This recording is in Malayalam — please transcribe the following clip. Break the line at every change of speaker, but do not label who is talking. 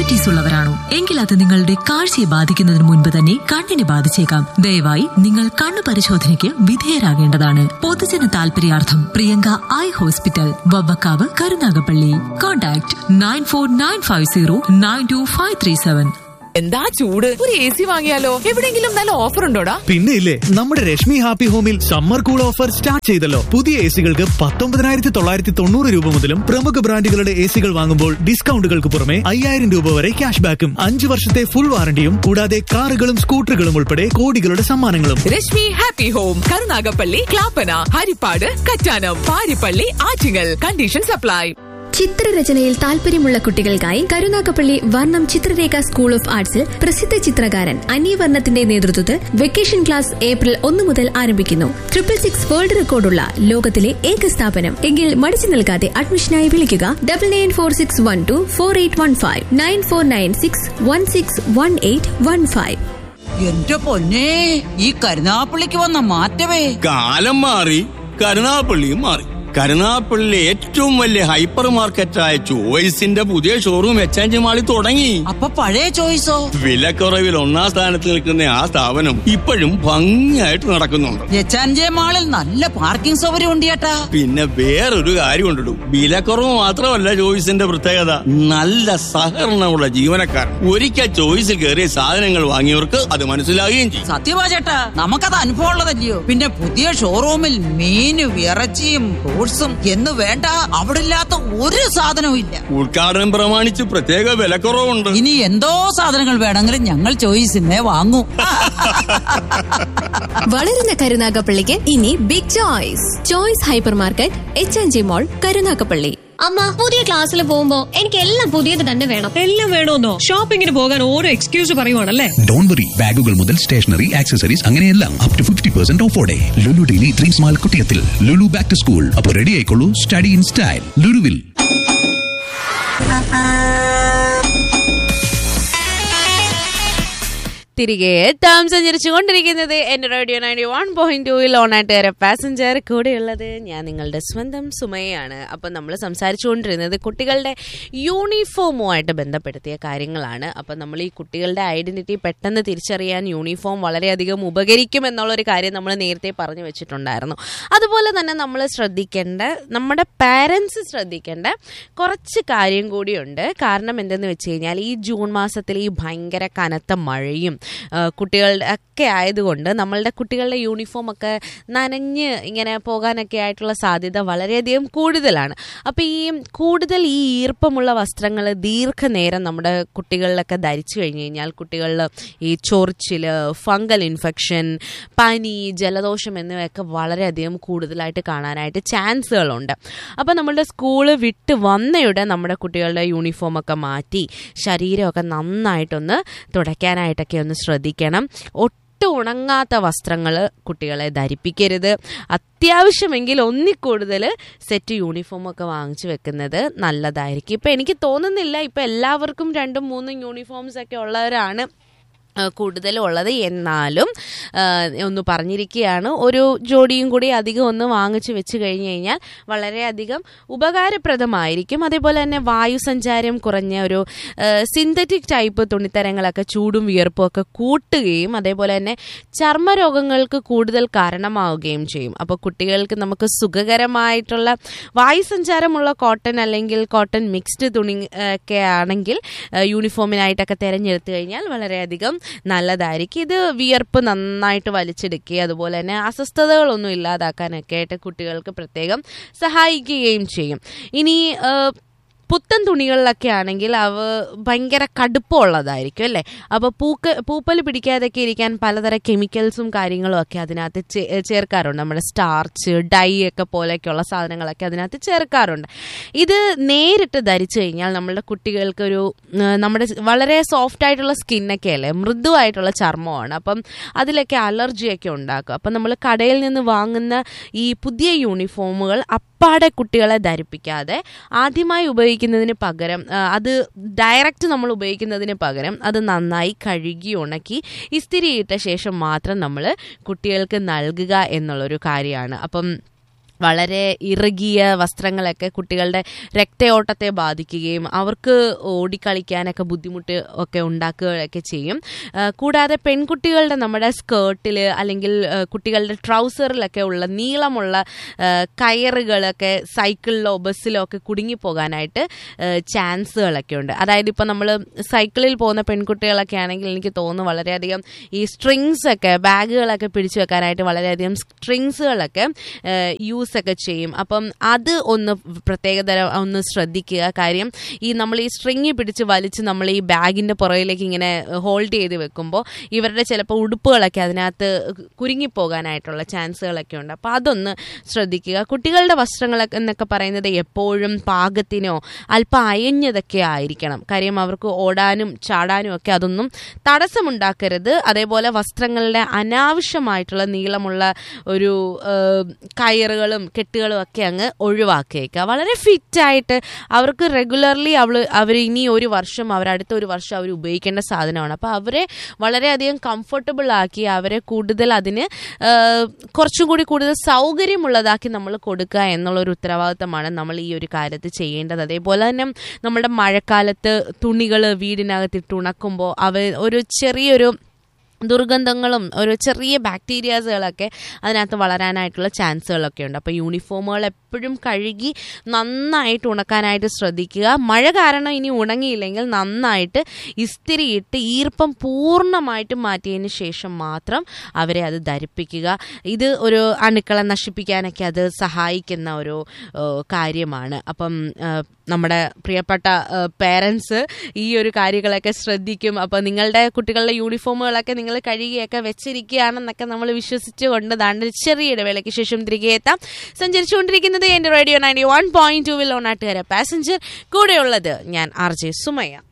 ഡയബറ്റീസ് ഉള്ളവരാണോ എങ്കിൽ അത് നിങ്ങളുടെ കാഴ്ചയെ ബാധിക്കുന്നതിന് മുൻപ് തന്നെ കണ്ണിനെ ബാധിച്ചേക്കാം ദയവായി നിങ്ങൾ കണ്ണു പരിശോധനയ്ക്ക് വിധേയരാകേണ്ടതാണ് പൊതുജന താൽപര്യാർത്ഥം Priyanka eye hospital Vavvakkavu Karunagappally contact nine four nine five zero nine two five three seven
എന്താ ചൂട് ഒരു എ സി വാങ്ങിയാലോ എവിടെങ്കിലും നല്ല ഓഫർ ഉണ്ടോടാ
പിന്നെ ഇല്ലേ നമ്മുടെ രശ്മി ഹാപ്പി ഹോമിൽ സമ്മർ കൂൾ ഓഫർ സ്റ്റാർട്ട് ചെയ്തല്ലോ പുതിയ എ സികൾക്ക് പത്തൊമ്പതിനായിരത്തി തൊള്ളായിരത്തി തൊണ്ണൂറ് രൂപ മുതലും പ്രമുഖ ബ്രാൻഡുകളുടെ എ സികൾ വാങ്ങുമ്പോൾ ഡിസ്കൗണ്ടുകൾക്ക് പുറമെ അയ്യായിരം രൂപ വരെ ക്യാഷ് ബാക്കും അഞ്ചു വർഷത്തെ ഫുൾ വാറണ്ടിയും കൂടാതെ കാറുകളും സ്കൂട്ടറുകളും ഉൾപ്പെടെ കോടികളുടെ സമ്മാനങ്ങളും
Reshmi happy home Karunagappally Clappana Harippad Kattanam Parippally Attingal condition supply
ചിത്രരചനയിൽ താല്പര്യമുള്ള കുട്ടികൾക്കായി കരുനാഗപ്പള്ളി വർണ്ണം ചിത്രരേഖ സ്കൂൾ ഓഫ് ആർട്സിൽ പ്രസിദ്ധ ചിത്രകാരൻ അനി വർണ്ണത്തിന്റെ നേതൃത്വത്തിൽ വെക്കേഷൻ ക്ലാസ് ഏപ്രിൽ ഒന്ന് മുതൽ ആരംഭിക്കുന്നു ട്രിപ്പിൾ സിക്സ് വേൾഡ് റെക്കോർഡുള്ള ലോകത്തിലെ ഏക സ്ഥാപനം എങ്കിൽ മടിച്ചു നിൽക്കാതെ അഡ്മിഷനായി വിളിക്കുക double nine four six one two four eight one five nine four nine six one six one eight one five
എന്റെ പൊന്നെ ഈ കരുനാപ്പള്ളിക്ക് വന്ന മാറ്റമേ
കാലം മാറി കരുനാപ്പള്ളിയും മാറി കരുനാപ്പള്ളിയിലെ ഏറ്റവും വലിയ ഹൈപ്പർ മാർക്കറ്റായ ചോയ്സിന്റെ പുതിയ ഷോറൂം എച്ച് മാളിൽ തുടങ്ങി
അപ്പൊ പഴയ ചോയ്സോ
വിലക്കുറവിൽ ഒന്നാം സ്ഥാനത്ത് നിൽക്കുന്ന ആ സ്ഥാപനം ഇപ്പോഴും ഭംഗിയായിട്ട് നടക്കുന്നുണ്ട്
എച്ചാൻജെ മാളിൽ നല്ല പാർക്കിംഗ് സൗകര്യം ഉണ്ട് ചേട്ടാ
പിന്നെ വേറൊരു കാര്യം ഉണ്ടിടും വിലക്കുറവ് മാത്രമല്ല ചോയ്സിന്റെ പ്രത്യേകത നല്ല സഹകരണമുള്ള ജീവനക്കാർ ഒരിക്കൽ ചോയ്സിൽ കയറിയ സാധനങ്ങൾ വാങ്ങിയവർക്ക് അത് മനസ്സിലാകുകയും ചെയ്യും
സത്യവാ ചേട്ടാ നമുക്കത് അനുഭവം ഉള്ളതല്ലയോ പിന്നെ പുതിയ ഷോറൂമിൽ മീനും ഇറച്ചിയും ഫ്രൂട്ട്സും എന്ന് വേണ്ട അവിടെ ഇല്ലാത്ത ഒരു സാധനവും ഇല്ല
ഉദ്ഘാടനം പ്രമാണിച്ച് പ്രത്യേക വിലക്കുറവുണ്ട്
ഇനി എന്തോ സാധനങ്ങൾ വേണമെങ്കിലും ഞങ്ങൾ ചോയ്സിന്നേ വാങ്ങൂ
വളരുന്ന കരുനാഗപ്പള്ളിക്ക് ഇനി big choice choice hypermarket H N G mall Karunagappally
അമ്മ പുതിയ ക്ലാസ്സിൽ പോകുമ്പോ എനിക്ക് എല്ലാം പുതിയത് തന്നെ വേണം
എല്ലാം വേണമെന്നോ ഷോപ്പിങ്ങിന് പോകാൻ ഓരോ എക്സ്ക്യൂസ് പറയുവാണല്ലേ
ഡോൺ വറി ബാഗുകൾ മുതൽ സ്റ്റേഷനറി ആക്സസറീസ് അങ്ങനെയെല്ലാം അപ് ടു ഫിഫ്റ്റി പെർസെന്റ് ഓഫോടെ ലുലു ഡെയിലി ഡ്രീം സ്മാൾ കുട്ടിയത്തിൽ ലുലു ബാക്ക് ടു സ്കൂൾ അപ്പോൾ റെഡി ആയിക്കോളൂ സ്റ്റഡി ഇൻ സ്റ്റൈൽ ലുലുവിൽ
തിരികെ എത്താം സഞ്ചരിച്ചുകൊണ്ടിരിക്കുന്നത് എന്റെ റേഡിയോ നയൻറ്റി വൺ പോയിന്റ് ടൂയിൽ ഓണാട്ടുകാര പാസഞ്ചർ കൂടെയുള്ളത് ഞാൻ നിങ്ങളുടെ സ്വന്തം സുമയാണ് അപ്പം നമ്മൾ സംസാരിച്ചുകൊണ്ടിരുന്നത് കുട്ടികളുടെ യൂണിഫോമുമായിട്ട് ബന്ധപ്പെടുത്തിയ കാര്യങ്ങളാണ് അപ്പം നമ്മൾ ഈ കുട്ടികളുടെ ഐഡന്റിറ്റി പെട്ടെന്ന് തിരിച്ചറിയാൻ യൂണിഫോം വളരെയധികം ഉപകരിക്കും എന്നുള്ളൊരു കാര്യം നമ്മൾ നേരത്തെ പറഞ്ഞു വെച്ചിട്ടുണ്ടായിരുന്നു അതുപോലെ തന്നെ നമ്മൾ ശ്രദ്ധിക്കേണ്ട നമ്മുടെ പാരൻസ് ശ്രദ്ധിക്കേണ്ട കുറച്ച് കാര്യം കൂടിയുണ്ട് കാരണം എന്തെന്ന് വെച്ച് കഴിഞ്ഞാൽ ഈ ജൂൺ മാസത്തിൽ ഈ ഭയങ്കര കനത്ത മഴയും ആ, കുട്ടികളുടെ ഒക്കെ ആയതുകൊണ്ട് നമ്മളുടെ കുട്ടികളുടെ യൂണിഫോം ഒക്കെ നനഞ്ഞ് ഇങ്ങനെ പോകാനൊക്കെ ആയിട്ടുള്ള സാധ്യത വളരെയധികം കൂടുതലാണ് അപ്പോൾ ഈ കൂടുതൽ ഈ ഈർപ്പമുള്ള വസ്ത്രങ്ങൾ ദീർഘനേരം നമ്മുടെ കുട്ടികളിലൊക്കെ ധരിച്ചു കഴിഞ്ഞ് കഴിഞ്ഞാൽ കുട്ടികളിൽ ഈ ചൊറിച്ചിൽ ഫംഗൽ ഇൻഫെക്ഷൻ പനി ജലദോഷം എന്നിവയൊക്കെ വളരെയധികം കൂടുതലായിട്ട് കാണാനായിട്ട് ചാൻസുകളുണ്ട് അപ്പോൾ നമ്മളുടെ സ്കൂള് വിട്ട് വന്നയുടെ നമ്മുടെ കുട്ടികളുടെ യൂണിഫോമൊക്കെ മാറ്റി ശരീരമൊക്കെ നന്നായിട്ടൊന്ന് തുടയ്ക്കാനായിട്ടൊക്കെ ഒന്ന് ശ്രദ്ധിക്കണം ഒട്ടും ഉണങ്ങാത്ത വസ്ത്രങ്ങൾ കുട്ടികളെ ധരിപ്പിക്കരുത് അത്യാവശ്യമെങ്കിൽ ഒന്നിൽ കൂടുതൽ സെറ്റ് യൂണിഫോമൊക്കെ വാങ്ങിച്ചു വെക്കുന്നത് നല്ലതായിരിക്കും ഇപ്പം എനിക്ക് തോന്നുന്നില്ല ഇപ്പം എല്ലാവർക്കും രണ്ടും മൂന്നും യൂണിഫോംസ് ഒക്കെ ഉള്ളവരാണ് ആ, കൂടുതലും ഉള്ളത് എന്നാലും ആ, ഒന്ന് പറഞ്ഞിരിക്കുകയാണ് ഒരു ജോഡിയും കൂടി അധികം ഒന്ന് വാങ്ങിച്ചു വെച്ച് കഴിഞ്ഞ് കഴിഞ്ഞാൽ വളരെയധികം ഉപകാരപ്രദമായിരിക്കും അതേപോലെ തന്നെ വായുസഞ്ചാരം കുറഞ്ഞ ഒരു സിന്തറ്റിക് ടൈപ്പ് തുണിത്തരങ്ങളൊക്കെ ചൂടും വിയർപ്പും ഒക്കെ കൂട്ടുകയും അതേപോലെ തന്നെ ചർമ്മരോഗങ്ങൾക്ക് കൂടുതൽ കാരണമാവുകയും ചെയ്യും അപ്പോൾ കുട്ടികൾക്ക് നമുക്ക് സുഖകരമായിട്ടുള്ള വായുസഞ്ചാരമുള്ള കോട്ടൺ അല്ലെങ്കിൽ കോട്ടൺ മിക്സ്ഡ് തുണി ആ, ഒക്കെ ആണെങ്കിൽ ആ, യൂണിഫോമിനായിട്ടൊക്കെ തിരഞ്ഞെടുത്തു കഴിഞ്ഞാൽ വളരെയധികം നല്ലതായിരിക്കും ഇത് വിയർപ്പ് നന്നായിട്ട് വലിച്ചെടുക്കുകയും അതുപോലെ തന്നെ അസ്വസ്ഥതകളൊന്നും ഇല്ലാതാക്കാനൊക്കെ ആയിട്ട് കുട്ടികൾക്ക് പ്രത്യേകം സഹായിക്കുകയും ചെയ്യും ഇനി ആ, പുത്തൻ തുണികളിലൊക്കെ ആണെങ്കിൽ അവ ഭയങ്കര കടുപ്പമുള്ളതായിരിക്കും അല്ലേ അപ്പോൾ പൂക്ക പൂപ്പൽ പിടിക്കാതൊക്കെ ഇരിക്കാൻ പലതരം കെമിക്കൽസും കാര്യങ്ങളും ഒക്കെ അതിനകത്ത് ചേ- ചേർക്കാറുണ്ട് നമ്മുടെ സ്റ്റാർച്ച് ഡൈ ഒക്കെ പോലെയൊക്കെയുള്ള സാധനങ്ങളൊക്കെ അതിനകത്ത് ചേർക്കാറുണ്ട് ഇത് നേരിട്ട് ധരിച്ചു കഴിഞ്ഞാൽ നമ്മളുടെ കുട്ടികൾക്ക് ഒരു ഉം, നമ്മുടെ വളരെ സോഫ്റ്റ് ആയിട്ടുള്ള സ്കിന്നൊക്കെ അല്ലേ മൃദുവായിട്ടുള്ള ചർമ്മമാണ് അപ്പം അതിലൊക്കെ അലർജിയൊക്കെ ഉണ്ടാക്കും അപ്പം നമ്മൾ കടയിൽ നിന്ന് വാങ്ങുന്ന ഈ പുതിയ യൂണിഫോമുകൾ അപ്പാടെ കുട്ടികളെ ധരിപ്പിക്കാതെ ആദ്യമായി ഉപയോഗിക്കുന്നതിന് പകരം ആ, അത് ഡയറക്റ്റ് നമ്മൾ ഉപയോഗിക്കുന്നതിന് പകരം അത് നന്നായി കഴുകി ഉണക്കി ഇസ്തിരിയിട്ട ശേഷം മാത്രം നമ്മൾ കുട്ടികൾക്ക് നൽകുക എന്നുള്ളൊരു കാര്യമാണ് അപ്പം വളരെ ഇറുകിയ വസ്ത്രങ്ങളൊക്കെ കുട്ടികളുടെ രക്തയോട്ടത്തെ ബാധിക്കുകയും അവർക്ക് ഓടിക്കളിക്കാനൊക്കെ ബുദ്ധിമുട്ട് ഒക്കെ ഉണ്ടാക്കുകയൊക്കെ ചെയ്യും ആ, കൂടാതെ പെൺകുട്ടികളുടെ നമ്മുടെ സ്കേർട്ടിൽ അല്ലെങ്കിൽ ആ, കുട്ടികളുടെ ട്രൗസറിലൊക്കെ ഉള്ള നീളമുള്ള ആ, കയറുകളൊക്കെ സൈക്കിളിലോ ബസ്സിലോ ഒക്കെ കുടുങ്ങിപ്പോകാനായിട്ട് ചാൻസുകളൊക്കെ ഉണ്ട് അതായത് ഇപ്പം നമ്മൾ സൈക്കിളിൽ പോകുന്ന പെൺകുട്ടികളൊക്കെ ആണെങ്കിൽ എനിക്ക് തോന്നുന്നു വളരെയധികം ഈ സ്ട്രിങ്സ് ഒക്കെ ബാഗുകളൊക്കെ പിടിച്ചു വെക്കാനായിട്ട് വളരെയധികം സ്ട്രിങ്സുകളൊക്കെ യൂസ് ഒക്കെ ചെയ്യും അപ്പം അത് ഒന്ന് പ്രത്യേകതരം ഒന്ന് ശ്രദ്ധിക്കുക കാര്യം ഈ നമ്മൾ ഈ സ്ട്രിങ് പിടിച്ച് വലിച്ച് നമ്മൾ ഈ ബാഗിന്റെ പുറകിലേക്ക് ഇങ്ങനെ ഹോൾഡ് ചെയ്ത് വെക്കുമ്പോൾ ഇവരുടെ ചിലപ്പോൾ ഉടുപ്പുകളൊക്കെ അതിനകത്ത് കുരുങ്ങിപ്പോകാനായിട്ടുള്ള ചാൻസുകളൊക്കെ ഉണ്ട് അപ്പോൾ അതൊന്ന് ശ്രദ്ധിക്കുക കുട്ടികളുടെ വസ്ത്രങ്ങളൊക്കെ എന്നൊക്കെ പറയുന്നത് എപ്പോഴും പാകത്തിനോ അല്പം അയഞ്ഞതൊക്കെ ആയിരിക്കണം കാര്യം അവർക്ക് ഓടാനും ചാടാനും ഒക്കെ അതൊന്നും തടസ്സമുണ്ടാക്കരുത് അതേപോലെ വസ്ത്രങ്ങളുടെ അനാവശ്യമായിട്ടുള്ള നീളമുള്ള ഒരു ആ, കയറുകളും കെട്ടുകളും ഒക്കെ അങ്ങ് ഒഴിവാക്കിയേക്കുക വളരെ ഫിറ്റായിട്ട് അവർക്ക് റെഗുലർലി അവൾ അവർ ഇനി ഒരു വർഷം അവർ അടുത്ത ഒരു വർഷം അവർ ഉപയോഗിക്കേണ്ട സാധനമാണ് അപ്പോൾ അവരെ വളരെയധികം കംഫർട്ടബിൾ ആക്കി അവരെ കൂടുതൽ അതിന് ആ, കുറച്ചും കൂടി കൂടുതൽ സൗകര്യമുള്ളതാക്കി നമ്മൾ കൊടുക്കുക എന്നുള്ള ഒരു ഉത്തരവാദിത്തമാണ് നമ്മൾ ഈ ഒരു കാര്യത്തിൽ ചെയ്യേണ്ടത് അതേപോലെ തന്നെ നമ്മുടെ മഴക്കാലത്ത് തുണികൾ വീടിനകത്തിട്ട് ഉണക്കുമ്പോൾ അവ ഒരു ചെറിയൊരു ദുർഗന്ധങ്ങളും ഒരു ചെറിയ ബാക്ടീരിയാസുകളൊക്കെ അതിനകത്ത് വളരാനായിട്ടുള്ള ചാൻസുകളൊക്കെ ഉണ്ട് അപ്പോൾ യൂണിഫോമുകൾ എപ്പോഴും കഴുകി നന്നായിട്ട് ഉണക്കാനായിട്ട് ശ്രദ്ധിക്കുക മഴ കാരണം ഇനി ഉണങ്ങിയില്ലെങ്കിൽ നന്നായിട്ട് ഇസ്തിരിയിട്ട് ഈർപ്പം പൂർണ്ണമായിട്ട് മാറ്റിയതിന് ശേഷം മാത്രം അവരെ അത് ധരിപ്പിക്കുക ഇത് ഒരു അണുക്കളെ നശിപ്പിക്കാനൊക്കെ അത് സഹായിക്കുന്ന ഒരു ഏഹ്, കാര്യമാണ് അപ്പം ഏഹ്, നമ്മുടെ പ്രിയപ്പെട്ട പേരൻസ് ഈ ഒരു കാര്യങ്ങളൊക്കെ ശ്രദ്ധിക്കും അപ്പോൾ നിങ്ങളുടെ കുട്ടികളുടെ യൂണിഫോമുകളൊക്കെ നിങ്ങൾ കഴുകിയൊക്കെ വെച്ചിരിക്കുകയാണെന്നൊക്കെ നമ്മൾ വിശ്വസിച്ചുകൊണ്ട് ദാണ്ട് ഒരു ചെറിയ ഇടവേളയ്ക്ക് ശേഷം തിരികെ എത്താം സഞ്ചരിച്ചുകൊണ്ടിരിക്കുന്നത് എൻ്റെ radio ninety one point two വിൽ ഓണാട്ടുകാര പാസഞ്ചർ കൂടെയുള്ളത് ഞാൻ ആർ ജെ സുമയ്യ